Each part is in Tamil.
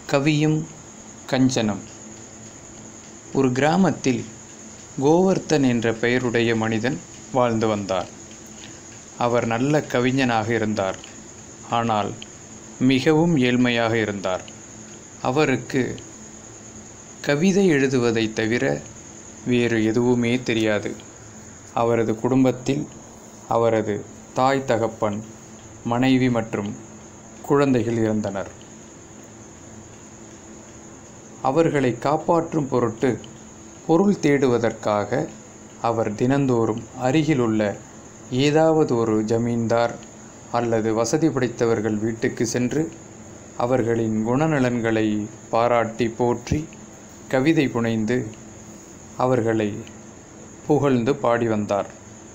கவியும் கஞ்சனும் ஒரு கிராமத்தில் கோவர்த்தன் என்ற பெயருடைய மனிதன் வாழ்ந்து வந்தார் அவர் நல்ல கவிஞனாக இருந்தார் ஆனால் மிகவும் ஏழ்மையாக இருந்தார் அவருக்கு கவிதை எழுதுவதைத் தவிர வேறு எதுவுமே தெரியாது அவரது குடும்பத்தில் அவரது தாய் தகப்பன் மனைவி மற்றும் குழந்தைகள் இருந்தனர் அவர்களை காப்பாற்றும் பொருட்டு பொருள் தேடுவதற்காக அவர் தினந்தோறும் அருகிலுள்ள ஏதாவது ஒரு ஜமீன்தார் அல்லது வசதி படைத்தவர்கள் வீட்டுக்கு சென்று அவர்களின் குணநலன்களை பாராட்டி போற்றி கவிதை புனைந்து அவர்களை புகழ்ந்து பாடி வந்தார்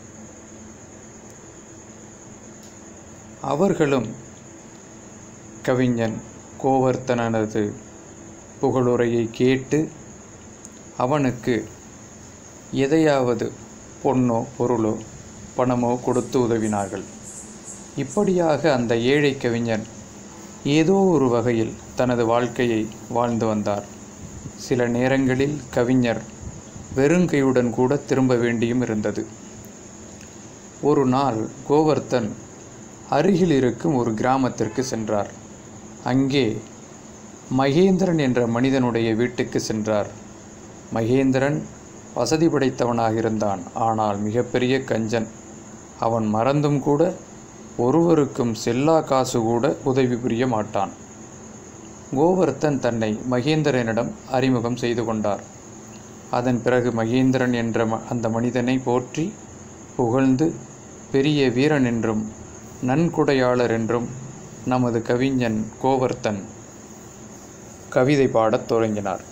அவர்களும் கவிஞன் கோவர்த்தனனது புகழுரையை கேட்டு அவனுக்கு எதையாவது பொன்னோ பொருளோ பணமோ கொடுத்து உதவினார்கள் இப்படியாக அந்த ஏழை கவிஞன் ஏதோ ஒரு வகையில் தனது வாழ்க்கையை வாழ்ந்து வந்தார் சில நேரங்களில் கவிஞர் வெறுங்கையுடன் கூட திரும்ப வேண்டியும் இருந்தது ஒரு நாள் கோவர்த்தன் அருகில் இருக்கும் ஒரு கிராமத்திற்கு சென்றார் அங்கே மகேந்திரன் என்ற மனிதனுடைய வீட்டுக்கு சென்றார் மகேந்திரன் வசதி படைத்தவனாக இருந்தான் ஆனால் மிகப்பெரிய கஞ்சன் அவன் மறந்தும் கூட ஒருவருக்கும் செல்லா காசு கூட உதவி புரிய மாட்டான் கோவர்த்தன் தன்னை மகேந்திரனிடம் அறிமுகம் செய்து கொண்டார் அதன் பிறகு மகேந்திரன் என்ற ம- அந்த மனிதனை போற்றி புகழ்ந்து பெரிய வீரன் என்றும் நன்கொடையாளர் என்றும் நமது கவிஞன் கோவர்த்தன் கவிதை பாடத் தொடங்கினார்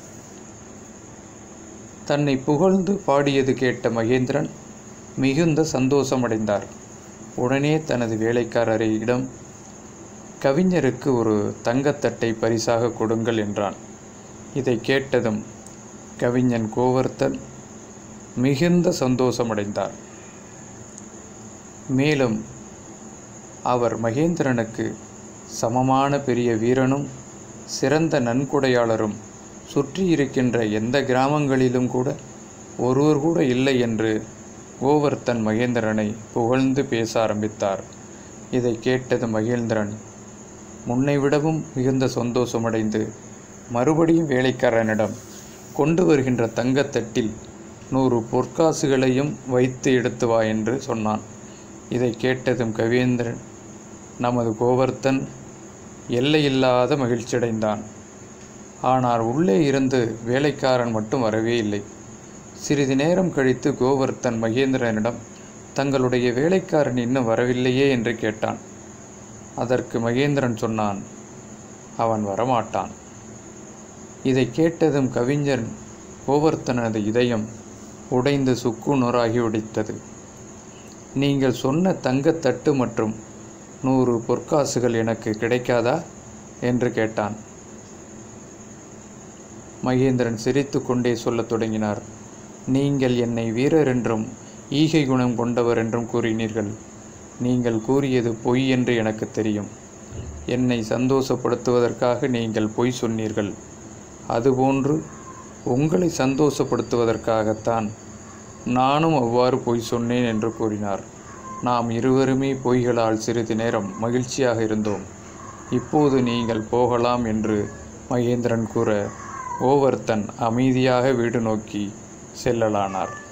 தன்னை புகழ்ந்து பாடியது கேட்ட மகேந்திரன் மிகுந்த சந்தோஷமடைந்தார் உடனே தனது வேலைக்காரரிடம் கவிஞருக்கு ஒரு தங்கத்தட்டை பரிசாக கொடுங்கள் என்றான் இதை கேட்டதும் கவிஞன் கோவர்த்தன் மிகுந்த சந்தோஷமடைந்தார் மேலும் அவர் மகேந்திரனுக்கு சமமான பெரிய வீரனும் சிறந்த நன்கொடையாளரும் சுற்றி இருக்கின்ற எந்த கிராமங்களிலும் கூட ஒருவர் கூட இல்லை என்று கோவர்த்தன் மகேந்திரனை புகழ்ந்து பேச ஆரம்பித்தார் இதை கேட்டது மகேந்திரன் முன்னை விடவும் மிகுந்த சந்தோஷமடைந்து மறுபடியும் வேலைக்காரனிடம் கொண்டு வருகின்ற தங்கத்தட்டில் நூறு பொற்காசுகளையும் வைத்து எடுத்து வா என்று சொன்னான் இதை கேட்டதும் கவியேந்திரன் நமது கோவர்த்தன் எல்லையில்லாத மகிழ்ச்சியடைந்தான் ஆனால் உள்ளே இருந்து வேலைக்காரன் மட்டும் வரவே இல்லை சிறிது நேரம் கழித்து கோவர்த்தன் மகேந்திரனிடம் தங்களுடைய வேலைக்காரன் இன்னும் வரவில்லையே என்று கேட்டான் அதற்கு மகேந்திரன் சொன்னான் அவன் வரமாட்டான் இதை கேட்டதும் கவிஞர் கோவர்த்தனது இதயம் உடைந்து சுக்கு நூறாகி உடைத்தது நீங்கள் சொன்ன தங்கத்தட்டு மற்றும் நூறு பொற்காசுகள் எனக்கு கிடைக்காதா என்று கேட்டான் மகேந்திரன் சிரித்துக்கொண்டே சொல்லத் தொடங்கினார் நீங்கள் என்னை வீரர் என்றும் ஈகை குணம் கொண்டவர் என்றும் கூறினீர்கள் நீங்கள் கூறியது பொய் என்று எனக்கு தெரியும் என்னை சந்தோஷப்படுத்துவதற்காக நீங்கள் பொய் சொன்னீர்கள் அதுபோன்று உங்களை சந்தோஷப்படுத்துவதற்காகத்தான் நானும் அவ்வாறு பொய் சொன்னேன் என்று கூறினார் நாம் இருவருமே பொய்களால் சிறிது நேரம் மகிழ்ச்சியாக இருந்தோம் இப்போது நீங்கள் போகலாம் என்று மகேந்திரன் கூற கோவர்த்தன் அமைதியாக வீடு நோக்கி செல்லலானார்